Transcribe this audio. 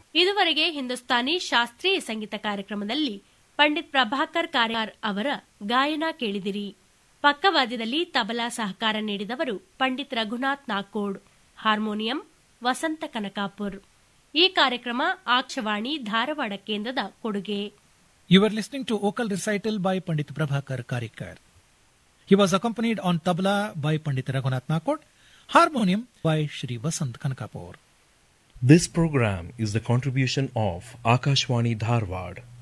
ಇದುವರೆಗೆ ಹಿಂದೂಸ್ತಾನಿ ಶಾಸ್ತ್ರೀಯ ಸಂಗೀತ ಕಾರ್ಯಕ್ರಮದಲ್ಲಿ ಪಂಡಿತ್ ಪ್ರಭಾಕರ್ ಕಾರ್ಯಾರ್ ಅವರ ಗಾಯನ ಕೇಳಿದಿರಿ ಪಕ್ಕವಾದ್ಯದಲ್ಲಿ ತಬಲಾ ಸಹಕಾರ ನೀಡಿದವರು ಪಂಡಿತ್ ರಘುನಾಥ್ ನಾಕೋಡ್ ಹಾರ್ಮೋನಿಯಂ ವಸಂತ ಕನಕಾಪುರ್ ಈ ಕಾರ್ಯಕ್ರಮ ಆಕಾಶವಾಣಿ ಧಾರವಾಡ ಕೇಂದ್ರದ ಕೊಡುಗೆ You were listening to vocal recital by Pandit Prabhakar Karikar. He was accompanied on tabla by Pandit Raghunath Nakod, harmonium by Shri Vasant Kankapur. This program is the contribution of Akashwani Dharwad